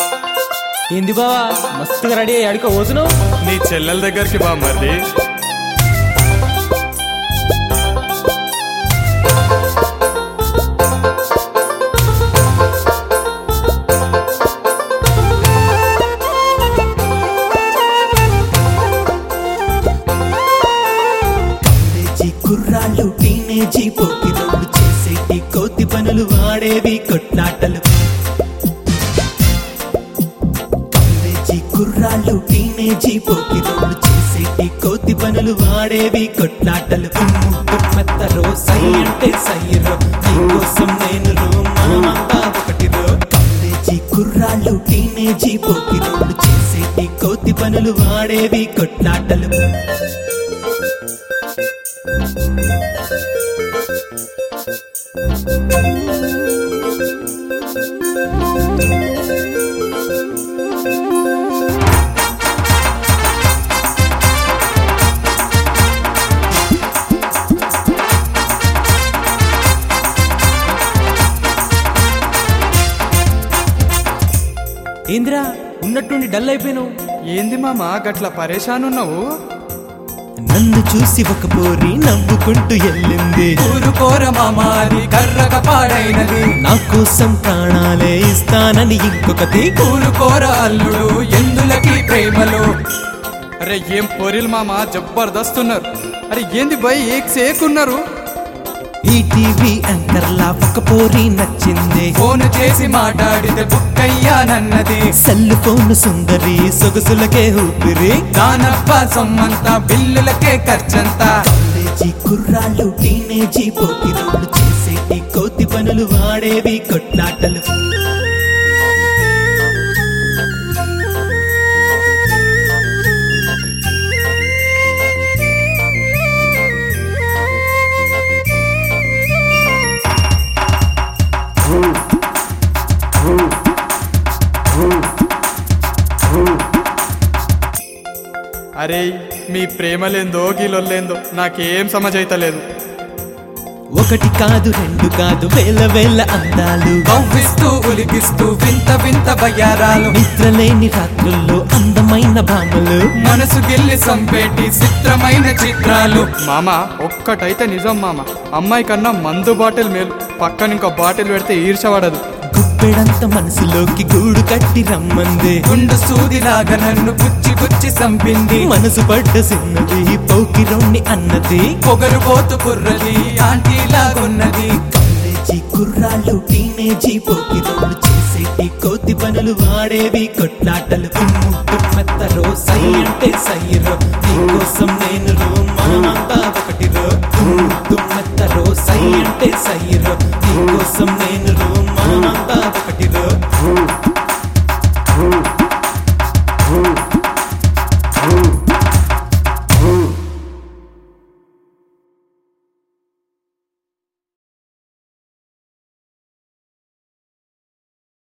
ఏంది బావా మస్తుగా రెడీ అయ్యి అడిక పోతున్నావు నీ చెల్లెల దగ్గరికి బా మరి కాలేజీ కుర్రాళ్ళు టీనేజీ పోకిరోళ్ళు చేసేటి కోతి పనులు వాడేవి కొట్లాటలు కాలేజీ కుర్రాళ్ళు టీనేజీ పోకిరోళ్ళు చేసేటి కోతి పనులు వాడేవి కొట్లాటలు మెత్తరో సై అంటే సయ్యరో నీకోసం నేను రో మామంతా ఒకటి రో కాలేజీ కుర్రాళ్ళు టీనేజీ పోకిరోళ్ళు చేసేటి కోతి పనులు వాడేవి కొట్లాటలు ఏందిరా ఉన్నట్టుండి డల్ అయిపోయినావు ఏంది మామ గట్ల పరేషాన్ ఉన్నావు నన్ను చూసి ఒక పోరి నవ్వుకుంటూ వెళ్ళింది ఊరుకోర మామాది కర్రక పాడైనది నా కోసం ప్రాణాలే ఇస్తానని ఇంకొకటి ఊరుకోర అల్లుడు ఎందులకి ప్రేమలో అరే ఏం పొరిల్ మామ జబర్దస్త్ ఉన్నారు అరే ఏంది బై ఏక్ సేక్ ఉన్నారు ఈ టీవీ యాంకర్లా ఒక పోరి నచ్చింది ఫోన్ చేసి మాట్లాడితే బుక్కయ్యానన్నది సెల్ ఫోన్ సుందరి సొగసులకే ఊపిరి దానప్ప సొమ్మంతా బిల్లులకే ఖర్చంతా కాలేజీ కుర్రాళ్ళు టీనేజీ పోకిరోళ్ళు చేసేటి కోతి పనులు వాడేవి కొట్లాటలు అరే మీ ప్రేమలేందో గీలొల్లేందో నాకేం సమజైతలేదు ఒకటి కాదు రెండు కాదు వేల వేల అందాలు కవ్విస్తూ ఉలికిస్తూ వింత వింత బయ్యారాలు నిద్రలేని రాత్రుల్లో అందమైన భామలు మనసు గిల్లి సంపేటి చిత్రమైన చిత్రాలు మామ ఒక్కటైతే నిజం మామ అమ్మాయి కన్నా మందు బాటిల్ మేలు పక్కన ఇంకో బాటిల్ పెడితే ఈర్చబడదు గుప్పెడంత మనసులోకి గూడు కట్టి రమ్మందే గుండు సూదిలాగా నన్ను పుచ్చి పుచ్చి సంపింది మనసు పడ్డ సిన్నది పౌకిరోణ్ణి అన్నది పొగరు పోతు కుర్రది ఆంటీలాగున్నది కాలేజీ కుర్రాళ్ళు టీనేజీ పోకిరోళ్ళు చేసేటి కోతి పనులు వాడేవి కొట్లాటలు ముద్దు మెత్తరో సై అంటే సయ్యరో నీకోసం నేను రో మామంతా ఒకటి రో ముద్దు మెత్తరో సై అంటే సయ్యరో నీకోసం నేను రో